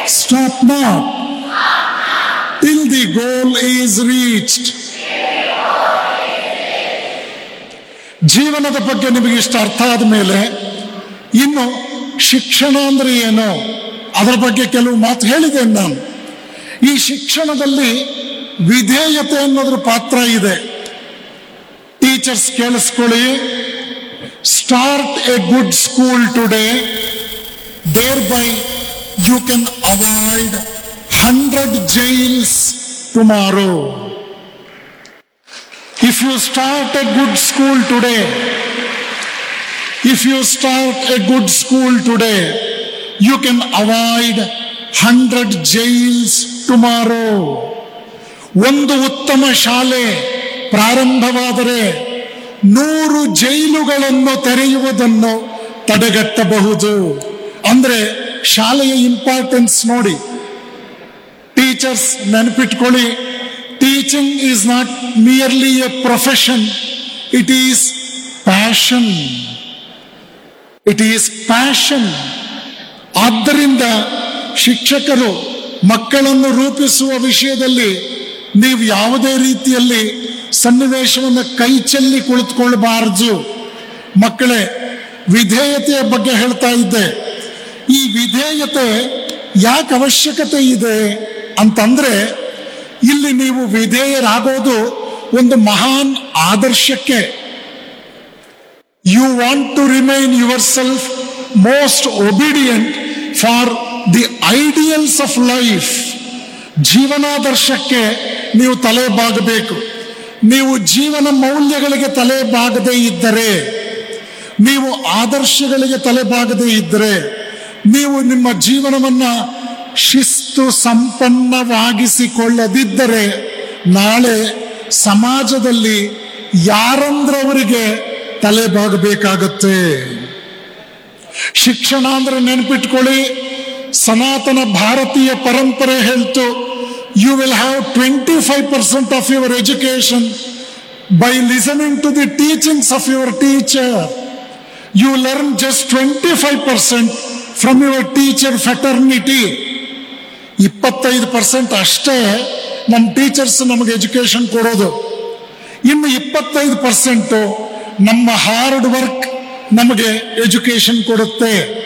Stop not till the goal is reached. ಜೀವನದ ಬಗ್ಗೆ ನಿಮಗೆ ಇಷ್ಟ ಅರ್ಥ ಆದ ಮೇಲೆ ಇನ್ನು ಶಿಕ್ಷಣ ಅಂದ್ರೆ ಏನು ಅದರ ಬಗ್ಗೆ ಕೆಲವು ಮಾತು ಹೇಳಿದ್ದೇನೆ ನಾನು ಈ ಶಿಕ್ಷಣದಲ್ಲಿ ವಿಧೇಯತೆ ಅನ್ನೋದ್ರ ಪಾತ್ರ ಇದೆ ಟೀಚರ್ಸ್ ಕೇಳಿಸ್ಕೊಳ್ಳಿ start a good school today thereby you can avoid hundred jails tomorrow if you start a good school today if you start a good school today you can avoid hundred jails tomorrow ಒಂದು ಉತ್ತಮ ಶಾಲೆ ಪ್ರಾರಂಭವಾದರೆ ನೂರು ಜೈಲುಗಳನ್ನು ತೆರೆಯುವುದನ್ನು ತಡೆಗಟ್ಟಬಹುದು ಅಂದ್ರೆ ಶಾಲೆಯ importance ನೋಡಿ teachers ನೆನಪಿಟ್ಕೊಳ್ಳಿ teaching is not merely a profession it is passion it is passion ಆದ್ದರಿಂದ ಶಿಕ್ಷಕರು ಮಕ್ಕಳನ್ನು ರೂಪಿಸುವ ವಿಷಯದಲ್ಲಿ ನೀವು ಯಾವುದೇ ರೀತಿಯಲ್ಲಿ ಸನ್ನಿವೇಶವನ್ನು ಕೈ ಚೆಲ್ಲಿ ಕುಳಿತುಕೊಳ್ಬಾರದು ಮಕ್ಕಳೇ ವಿಧೇಯತೆಯ ಬಗ್ಗೆ ಹೇಳ್ತಾ ಇದ್ದೆ ಈ ವಿಧೇಯತೆ ಯಾಕೆ ಅವಶ್ಯಕತೆ ಇದೆ ಅಂತಂದ್ರೆ ಇಲ್ಲಿ ನೀವು ವಿಧೇಯರಾಗೋದು ಒಂದು ಮಹಾನ್ ಆದರ್ಶಕ್ಕೆ you want to remain yourself most obedient for the ideals of life ಜೀವನಾದರ್ಶಕ್ಕೆ ನೀವು ತಲೆ ಬಾಗಬೇಕು ನೀವು ಜೀವನ ಮೌಲ್ಯಗಳಿಗೆ ತಲೆ ಬಾಗದೇ ಇದ್ದರೆ ನೀವು ಆದರ್ಶಗಳಿಗೆ ತಲೆ ಬಾಗದೇ ಇದ್ದರೆ ನೀವು ನಿಮ್ಮ ಜೀವನವನ್ನ ಶಿಸ್ತು ಸಂಪನ್ನವಾಗಿಸಿಕೊಳ್ಳದಿದ್ದರೆ ನಾಳೆ ಸಮಾಜದಲ್ಲಿ ಯಾರಂದ್ರವರಿಗೆ ತಲೆ ಬಾಗಬೇಕಾಗತ್ತೆ ಶಿಕ್ಷಣ ಅಂದ್ರೆ ನೆನಪಿಟ್ಕೊಳ್ಳಿ ಸನಾತನ ಭಾರತೀಯ ಪರಂಪರೆ ಹೇಳ್ತು you will have twenty five percent of your education by listening to the teachings of your teacher you learn just twenty five percent from your teacher fraternity ಇಪ್ಪತ್ತೈದು ಪರ್ಸೆಂಟ್ ಅಷ್ಟೇ ನಮ್ಮ ಟೀಚರ್ಸ್ ನಮಗೆ ಎಜುಕೇಶನ್ ಕೊಡೋದು ಇನ್ನು ಇಪ್ಪತ್ತೈದು ಪರ್ಸೆಂಟು ನಮ್ಮ hard work ನಮಗೆ education ಕೊಡುತ್ತೆ